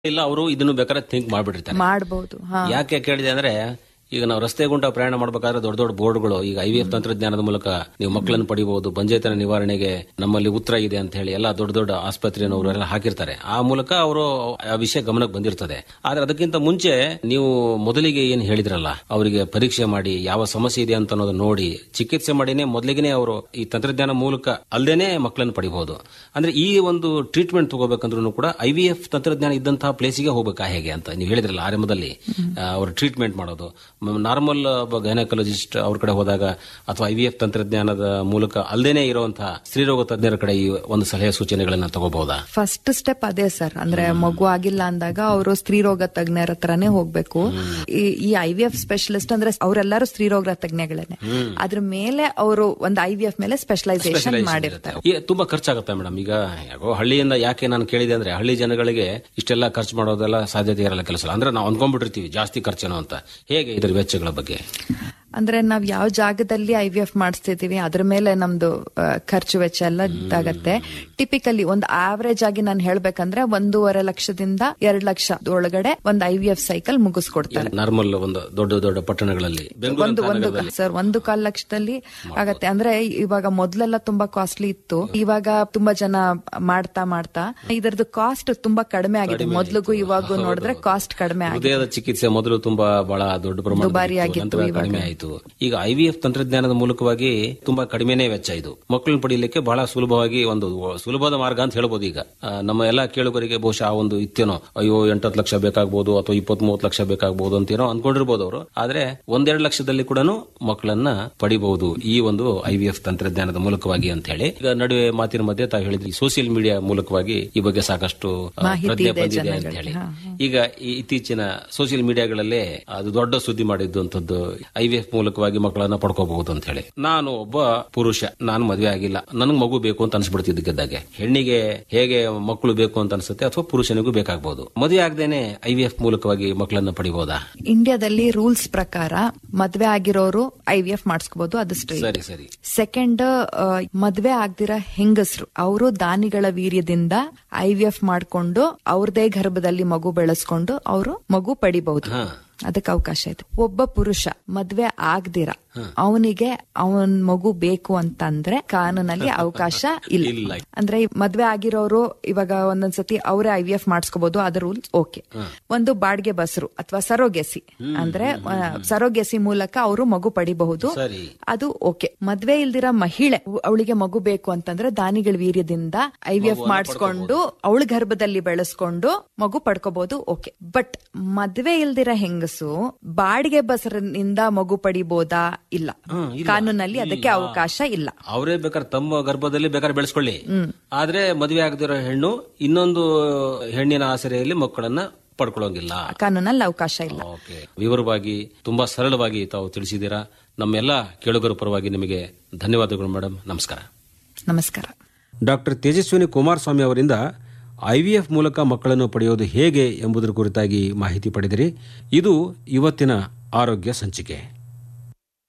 ಇಲ್ಲ ಅವರು ಇದನ್ನು ಬೇಕಾದ್ರೆ ಥಿಂಕ್ ಮಾಡ್ಬಿಟ್ಟಿರ್ತಾರೆ ಮಾಡ್ಬೋದು ಹಾ ಯಾಕೆ ಕೇಳಿದೆ ಅಂದ್ರೆ ಈಗ ನಾವು ರಸ್ತೆ ಗುಂಟ ಪ್ರಯಾಣ ಮಾಡಬೇಕಾದ್ರೆ ದೊಡ್ಡ ದೊಡ್ಡ ಬೋರ್ಡ್ಗಳು ಈಗ ಐ ವಿ ಎಫ್ ತಂತ್ರಜ್ಞಾನದ ಮೂಲಕ ನೀವು ಮಕ್ಕಳನ್ನು ಪಡಿಬಹುದು ಬಂಜೇತನ ನಿವಾರಣೆಗೆ ನಮ್ಮಲ್ಲಿ ಉತ್ತರ ಇದೆ ಅಂತ ಹೇಳಿ ಎಲ್ಲ ದೊಡ್ಡ ದೊಡ್ಡ ಆಸ್ಪತ್ರೆಯನ್ನು ಅವರೆಲ್ಲ ಹಾಕಿರ್ತಾರೆ ಆ ಮೂಲಕ ಅವರು ಆ ವಿಷಯ ಗಮನಕ್ಕೆ ಬಂದಿರ್ತದೆ ಆದ್ರೆ ಅದಕ್ಕಿಂತ ಮುಂಚೆ ನೀವು ಮೊದಲಿಗೆ ಏನ್ ಹೇಳಿದ್ರಲ್ಲ ಅವರಿಗೆ ಪರೀಕ್ಷೆ ಮಾಡಿ ಯಾವ ಸಮಸ್ಯೆ ಇದೆ ಅಂತ ಅನ್ನೋದು ನೋಡಿ ಚಿಕಿತ್ಸೆ ಮಾಡಿನೇ ಮೊದಲಿಗೆ ಅವರು ಈ ತಂತ್ರಜ್ಞಾನ ಮೂಲಕ ಅಲ್ಲದೇನೆ ಮಕ್ಕಳನ್ನು ಪಡಿಬಹುದು ಅಂದ್ರೆ ಈ ಒಂದು ಟ್ರೀಟ್ಮೆಂಟ್ ತಗೋಬೇಕಂದ್ರೂ ಕೂಡ ಐ ವಿ ಎಫ್ ತಂತ್ರಜ್ಞಾನ ಇದ್ದಂತಹ ಪ್ಲೇಸಿಗೆ ಹೋಗ್ಬೇಕಾ ಹೇಗೆ ಅಂತ ನೀವು ಹೇಳಿದ್ರಲ್ಲ ಆರಂಭದಲ್ಲಿ ಆ, ಅವ್ರ ಟ್ರೀಟ್ಮೆಂಟ್ ಮಾಡೋದು ನಾರ್ಮಲ್ ಗೈನಕಾಲಜಿಸ್ಟ್ ಅವ್ರ ಕಡೆ ಹೋದಾಗ ಅಥವಾ ಐ ವಿ ಎಫ್ ತಂತ್ರಜ್ಞಾನದ ಮೂಲಕ ಅಲ್ಲದೇನೆ ಇರುವಂತಹ ಸ್ತ್ರೀರೋಗ ತಜ್ಞರ ಕಡೆ ಈ ಒಂದು ಸಲಹೆ ಸೂಚನೆಗಳನ್ನ ತಗೋಬಹುದಾ ಫಸ್ಟ್ ಸ್ಟೆಪ್ ಅದೇ ಸರ್ ಅಂದ್ರೆ ಮಗು ಆಗಿಲ್ಲ ಅಂದಾಗ ಅವರು ಸ್ತ್ರೀರೋಗ ತಜ್ಞರ ಹತ್ರನೇ ಹೋಗ್ಬೇಕು ಈ- ಈ ಐ ವಿ ಎಫ್ ಸ್ಪೆಷಲಿಸ್ಟ್ ಅಂದ್ರೆ ಅವರೆಲ್ಲರೂ ಸ್ತ್ರೀರೋಗ ತಜ್ಞಗಳೇನೆ ಅದ್ರ ಮೇಲೆ ಅವರು ಒಂದು ಐ ವಿ ಎಫ್ ಮೇಲೆ ಸ್ಪೆಷಲೈಸೇಷನ್ Specialization ಮಾಡಿರ್ತಾರೆ ಇರುತ್ತೆ. ಈ ತುಂಬಾ ಖರ್ಚಾಗುತ್ತೆ ಮೇಡಮ್ ಈಗ ಯಾಕೋ ಹಳ್ಳಿಯಿಂದ ಯಾಕೆ ನಾನು ಕೇಳಿದೆ ಅಂದ್ರೆ ಹಳ್ಳಿ ಜನಗಳಿಗೆ ಇಷ್ಟೆಲ್ಲ ಖರ್ಚು ಮಾಡೋದೆಲ್ಲ ಸಾಧ್ಯತೆ ಇರಲ್ಲ ಕೆಲಸ ಅಂದ್ರೆ ನಾವು ಅಂದ್ಕೊಂಡ್ಬಿಟ್ಟಿರ್ತೀವಿ ಜಾಸ್ತಿ ಖರ್ಚೇನೋ ಅಂತ ಹೇಗೆ ಇದ್ರ ವೆಚ್ಚಗಳ ಬಗ್ಗೆ ಅಂದ್ರೆ ನಾವ್ ಯಾವ ಜಾಗದಲ್ಲಿ ಐ ವಿ ಎಫ್ ಮಾಡಿಸ್ತಿದೀವಿ ಅದ್ರ ಮೇಲೆ ನಮ್ದು ಆ, ಖರ್ಚು ವೆಚ್ಚ ಎಲ್ಲ ಇದಾಗತ್ತೆ ಟಿಪಿಕಲಿ ಒಂದು ಆವರೇಜ್ ಆಗಿ ನಾನು ಹೇಳ್ಬೇಕಂದ್ರೆ ಒಂದೂವರೆ ಲಕ್ಷದಿಂದ ಎರಡ್ ಲಕ್ಷ ಒಳಗಡೆ ಒಂದು ಐ ವಿ ಎಫ್ ಸೈಕಲ್ ಮುಗಿಸ್ಕೊಡ್ತಾರೆ ನಾರ್ಮಲ್ ಒಂದು ದೊಡ್ಡ ದೊಡ್ಡ ಪಟ್ಟಣಗಳಲ್ಲಿ ಬೆಂಗಳೂರು ಒಂದು ಅಂತ ಒಂದು ನಗರದಲ್ಲಿ ಸರ್ ಒಂದು ಕಾಲ್ ಲಕ್ಷದಲ್ಲಿ ಆಗತ್ತೆ ಅಂದ್ರೆ ಇವಾಗ ಮೊದ್ಲೆಲ್ಲ ತುಂಬಾ ಕಾಸ್ಟ್ಲಿ ಇತ್ತು ಇವಾಗ ತುಂಬಾ ಜನ ಮಾಡ್ತಾ ಮಾಡ್ತಾ ಇದರದ್ದು ಕಾಸ್ಟ್ ತುಂಬಾ ಕಡಿಮೆ ಆಗಿದೆ ಮೊದ್ಲಿಗೂ ಇವಾಗೂ ನೋಡಿದ್ರೆ ಕಾಸ್ಟ್ ಕಡಿಮೆ ಆಗಿದೆ ಹೃದಯದ ಚಿಕಿತ್ಸೆ ಮೊದಲು ತುಂಬಾ ಬಹಳ ದೊಡ್ಡ ದುಬಾರಿ ಪ್ರಮಾಣ ಆಗಿತ್ತು ನಂತರ ಕಡಿಮೆ ಆಯಿತು ಈಗ ಐ ವಿ ಎಫ್ ತಂತ್ರಜ್ಞಾನದ ಮೂಲಕವಾಗಿ ತುಂಬಾ ಕಡಿಮೆನೇ ವೆಚ್ಚ ಇದು ಮಕ್ಕಳನ್ನ ಪಡೀಲಿಕ್ಕೆ ಬಹಳ ಸುಲಭವಾಗಿ ಒಂದು ಸುಲಭದ ಮಾರ್ಗ ಅಂತ ಹೇಳ್ಬೋದು ಈಗ ಆ, ನಮ್ಮ ಎಲ್ಲಾ ಕೇಳುಗರಿಗೆ ಬಹುಶಃ ಆ ಒಂದು ಇತ್ತೇನೋ ಅಯ್ಯೋ ಎಂಟತ್ತು ಲಕ್ಷ ಬೇಕಾಗ್ಬೋದು ಅಥವಾ ಇಪ್ಪತ್ತ್ ಮೂವತ್ತು ಲಕ್ಷ ಬೇಕಾಗ್ಬೋದು ಅಂತೇನೋ ಅನ್ಕೊಂಡಿರ್ಬೋದು ಅವರು ಆದ್ರೆ ಒಂದೆರಡು ಲಕ್ಷದಲ್ಲಿ ಕೂಡ ಮಕ್ಕಳನ್ನ ಪಡಿಬಹುದು ಈ ಒಂದು ಐ ವಿ ಎಫ್ ತಂತ್ರಜ್ಞಾನದ ಮೂಲಕವಾಗಿ ಅಂತ ಹೇಳಿ ಈಗ ನಡುವೆ ಮಾತಿನ ಮಧ್ಯೆ ತಾವು ಹೇಳಿದ್ರಿ ಸೋಷಿಯಲ್ ಮೀಡಿಯಾ ಮೂಲಕವಾಗಿ ಈ ಬಗ್ಗೆ ಸಾಕಷ್ಟು ಆ, ಮಾಹಿತಿ ಪ್ರಜ್ಞೆ ಇದೆ ಬಂದಿದೆ ಅಂತ ಜನಗಳಿಗೆ. ಹೇಳಿ ಹಾ, ಈಗ ಈ ಇತ್ತೀಚಿನ ಸೋಷಿಯಲ್ ಮೀಡಿಯಾಗಳಲ್ಲೇ ಅದು ದೊಡ್ಡ ಸುದ್ದಿ ಮಾಡಿದ್ದಂಥದ್ದು ಐ ವಿ ಎಫ್ ಮೂಲಕವಾಗಿ ಮಕ್ಕಳನ್ನ ಪಡ್ಕೋಬಹುದು ಅಂತ ಹೇಳಿ ನಾನು ಒಬ್ಬ ಪುರುಷ ನಾನು ಮದುವೆ ಆಗಿಲ್ಲ ನನಗೆ ಮಗು ಬೇಕು ಅಂತ ಅನ್ಸ್ಬಿಡ್ತಿದ್ದಕ್ಕಿದ್ದಾಗೆ ಹೆಣ್ಣಿಗೆ ಹೇಗೆ ಮಕ್ಕಳು ಬೇಕು ಅಂತ ಅನ್ಸುತ್ತೆ ಅಥವಾ ಪುರುಷನಿಗೂ ಬೇಕಾಗಬಹುದು ಮದುವೆ ಆಗದೇನೆ ಐ ವಿ ಎಫ್ ಮೂಲಕವಾಗಿ ಮಕ್ಕಳನ್ನ ಪಡಿಬಹುದಾ ಇಂಡಿಯಾದಲ್ಲಿ ರೂಲ್ಸ್ ಪ್ರಕಾರ ಮದ್ವೆ ಆಗಿರೋರು ಐ ವಿ ಎಫ್ ಮಾಡಿಸ್ಕೋಬಹುದು ಅದು ಸ್ಟ್ರೈಟ್ ಸರಿ ಸರಿ ಸೆಕೆಂಡ್ ಮದ್ವೆ ಆಗ್ದಿರ ಹೆಂಗಸರು ಅವರು ದಾನಿಗಳ ವೀರ್ಯದಿಂದ ಐ ವಿ ಎಫ್ ಮಾಡ್ಕೊಂಡು ಅವ್ರದೇ ಗರ್ಭದಲ್ಲಿ ಮಗು ಬೆಳೆಸ್ಕೊಂಡು ಅವರು ಮಗು ಪಡಿಬಹುದು ಹಾ ಅದಕ್ಕೆ ಅವಕಾಶ ಇದೆ ಒಬ್ಬ ಪುರುಷ ಮದ್ವೆ ಆಗ್ದಿರ ಅವನಿಗೆ ಅವನ್ ಮಗು ಬೇಕು ಅಂತಂದ್ರೆ ಕಾನೂನಲ್ಲಿ ಅವಕಾಶ ಇಲ್ಲ. ಇಲ್ಲ ಅಂದ್ರೆ ಈ ಮದ್ವೆ ಆಗಿರೋರು ಇವಾಗ ಒಂದೊಂದ್ಸತಿ ಅವರೇ ಐ ವಿ ಎಫ್ ಮಾಡಿಸ್ಕೋಬಹುದು ಅದ ರೂಲ್ಸ್ ಓಕೆ ಒಂದು ಬಾಡಿಗೆ ಬಸರು ಅಥವಾ ಸರೋಗೆಸಿ ಅಂದ್ರೆ ಸರೋಗೆಸಿ ಮೂಲಕ ಅವರು ಮಗು ಪಡಿಬಹುದು ಸರಿ ಅದು ಓಕೆ ಮದ್ವೆ ಇಲ್ದಿರ ಮಹಿಳೆ ಅವಳಿಗೆ ಮಗು ಬೇಕು ಅಂತಂದ್ರೆ ದಾನಿಗಳ ವೀರ್ಯದಿಂದ ಐ ವಿ ಎಫ್ ಮಾಡಿಸ್ಕೊಂಡು ಅವಳ ಗರ್ಭದಲ್ಲಿ ಬೆಳೆಸ್ಕೊಂಡು ಮಗು ಪಡ್ಕೋಬಹುದು ಓಕೆ ಬಟ್ ಮದ್ವೆ ಇಲ್ದಿರ ಹೆಂಗಸು ಬಾಡಿಗೆ ಬಸರಿನಿಂದ ಮಗು ಪಡಿಬೋದಾ ಇಲ್ಲ ಕಾನೂನಲ್ಲಿ ಅದಕ್ಕೆ ಅವಕಾಶ ಇಲ್ಲ ಅವರೇ ಬೇಕಾದ್ರೆ ತಮ್ಮ ಗರ್ಭದಲ್ಲಿ ಬೇಕಾದ್ರೆ ಬೆಳೆಸ್ಕೊಳ್ಳಿ ಆದ್ರೆ ಮದುವೆ ಆಗದಿರೋ ಹೆಣ್ಣು ಇನ್ನೊಂದು ಹೆಣ್ಣಿನ ಆಸರೆಯಲ್ಲಿ ಮಕ್ಕಳನ್ನ ಪಡ್ಕೊಳ್ಳೋಂಗಿಲ್ಲ ಕಾನೂನಲ್ಲಿ ಅವಕಾಶ ಇಲ್ಲ ಓಕೆ ವಿವರವಾಗಿ ತುಂಬಾ ಸರಳವಾಗಿ ತಾವು ತಿಳಿಸಿದ್ದೀರಾ ನಮ್ಮೆಲ್ಲ ಕೇಳುಗರ ಪರವಾಗಿ ನಿಮಗೆ ಧನ್ಯವಾದಗಳು ಮೇಡಮ್ ನಮಸ್ಕಾರ ನಮಸ್ಕಾರ ಡಾಕ್ಟರ್ ತೇಜಸ್ವಿನಿ ಕುಮಾರಸ್ವಾಮಿ ಅವರಿಂದ ಐವಿಎಫ್ ಮೂಲಕ ಮಕ್ಕಳನ್ನು ಪಡೆಯೋದು ಹೇಗೆ ಎಂಬುದರ ಕುರಿತಾಗಿ ಮಾಹಿತಿ ಪಡೆದಿರಿ ಇದು ಇವತ್ತಿನ ಆರೋಗ್ಯ ಸಂಚಿಕೆ